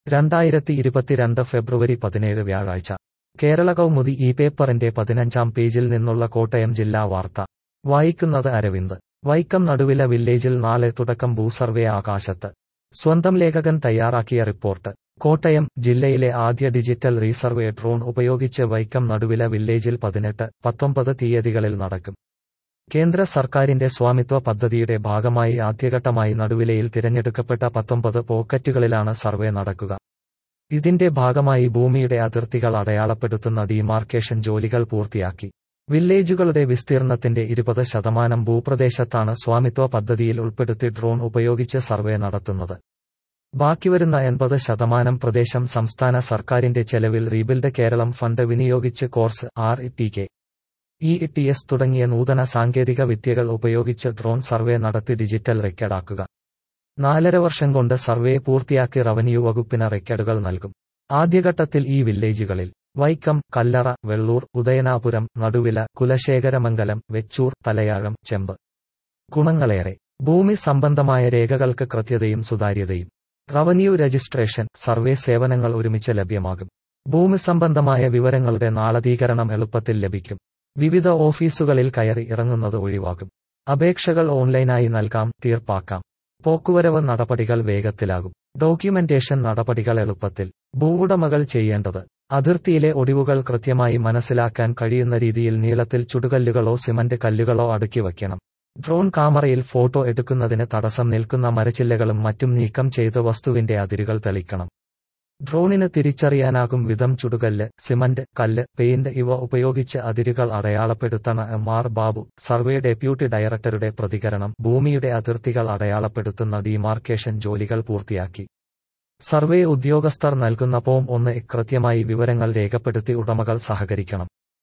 രണ്ടായിരത്തി ഇരുപത്തിരണ്ട് ഫെബ്രുവരി പതിനേഴ് വ്യാഴാഴ്ച കേരള കൗമുദി ഈ പേപ്പറിന്റെ പതിനഞ്ചാം പേജിൽ നിന്നുള്ള കോട്ടയം ജില്ലാ വാർത്ത വായിക്കുന്നത് അരവിന്ദ് വൈക്കം നടുവില വില്ലേജിൽ നാളെ തുടക്കം ഭൂസർവേ ആകാശത്ത് സ്വന്തം ലേഖകൻ തയ്യാറാക്കിയ റിപ്പോർട്ട് കോട്ടയം ജില്ലയിലെ ആദ്യ ഡിജിറ്റൽ റീസർവേ ഡ്രോൺ ഉപയോഗിച്ച് വൈക്കം നടുവില വില്ലേജിൽ പതിനെട്ട് പത്തൊമ്പത് തീയതികളിൽ നടക്കും കേന്ദ്ര സർക്കാരിന്റെ സ്വാമിത്വ പദ്ധതിയുടെ ഭാഗമായി ആദ്യഘട്ടമായി നടുവിലയിൽ തിരഞ്ഞെടുക്കപ്പെട്ട പത്തൊമ്പത് പോക്കറ്റുകളിലാണ് സർവേ നടക്കുക ഇതിന്റെ ഭാഗമായി ഭൂമിയുടെ അതിർത്തികൾ അടയാളപ്പെടുത്തുന്ന ഡിമാർക്കേഷൻ ജോലികൾ പൂർത്തിയാക്കി വില്ലേജുകളുടെ വിസ്തീർണത്തിന്റെ ഇരുപത് ശതമാനം ഭൂപ്രദേശത്താണ് സ്വാമിത്വ പദ്ധതിയിൽ ഉൾപ്പെടുത്തി ഡ്രോൺ ഉപയോഗിച്ച് സർവേ നടത്തുന്നത് ബാക്കിവരുന്ന എൺപത് ശതമാനം പ്രദേശം സംസ്ഥാന സർക്കാരിന്റെ ചെലവിൽ റീബിൽഡ് കേരളം ഫണ്ട് വിനിയോഗിച്ച് CORS R T K E T S തുടങ്ങിയ നൂതന സാങ്കേതിക വിദ്യകൾ ഉപയോഗിച്ച് ഡ്രോൺ സർവേ നടത്തി ഡിജിറ്റൽ റെക്കോർഡാക്കുക നാലര വർഷം കൊണ്ട് സർവേ പൂർത്തിയാക്കി റവന്യൂ വകുപ്പിന് റെക്കോർഡുകൾ നൽകും ആദ്യഘട്ടത്തിൽ ഈ വില്ലേജുകളിൽ വൈക്കം കല്ലറ വെള്ളൂർ ഉദയനാപുരം നടുവില കുലശേഖരമംഗലം വെച്ചൂർ തലയാഴം ചെമ്പ് ഗുണങ്ങളേറെ ഭൂമി സംബന്ധമായ രേഖകൾക്ക് കൃത്യതയും സുതാര്യതയും റവന്യൂ രജിസ്ട്രേഷൻ സർവേ സേവനങ്ങൾ ഒരുമിച്ച് ലഭ്യമാകും ഭൂമി സംബന്ധമായ വിവരങ്ങളുടെ നാളതീകരണം എളുപ്പത്തിൽ ലഭിക്കും വിവിധ ഓഫീസുകളിൽ കയറി ഇറങ്ങുന്നത് ഒഴിവാകും അപേക്ഷകൾ ഓൺലൈനായി നൽകാം തീർപ്പാക്കാം പോക്കുവരവ് നടപടികൾ വേഗത്തിലാകും ഡോക്യുമെന്റേഷൻ നടപടികൾ എളുപ്പത്തിൽ ഭൂവുടമകൾ ചെയ്യേണ്ടത് അതിർത്തിയിലെ ഒടിവുകൾ കൃത്യമായി മനസ്സിലാക്കാൻ കഴിയുന്ന രീതിയിൽ നീളത്തിൽ ചുടുകല്ലുകളോ സിമന്റ് കല്ലുകളോ അടുക്കി വയ്ക്കണം ഡ്രോൺ ക്യാമറയിൽ ഫോട്ടോ എടുക്കുന്നതിന് തടസ്സം നിൽക്കുന്ന മരച്ചില്ലകളും മറ്റും നീക്കം ചെയ്ത് വസ്തുവിന്റെ അതിരുകൾ തെളിക്കണം ഡ്രോണിന് തിരിച്ചറിയാനാകും വിധം ചുടുകല്ല് സിമന്റ് കല്ല് പെയിന്റ് ഇവ ഉപയോഗിച്ച് അതിരുകൾ അടയാളപ്പെടുത്തണ M R Babu survey deputy ഡയറക്ടറുടെ പ്രതികരണം ഭൂമിയുടെ അതിർത്തികൾ അടയാളപ്പെടുത്തുന്ന ഡിമാർക്കേഷൻ ജോലികൾ പൂർത്തിയാക്കി സർവേ ഉദ്യോഗസ്ഥർ നൽകുന്ന ഫോം ഒന്ന് കൃത്യമായി വിവരങ്ങൾ രേഖപ്പെടുത്തി ഉടമകൾ സഹകരിക്കണം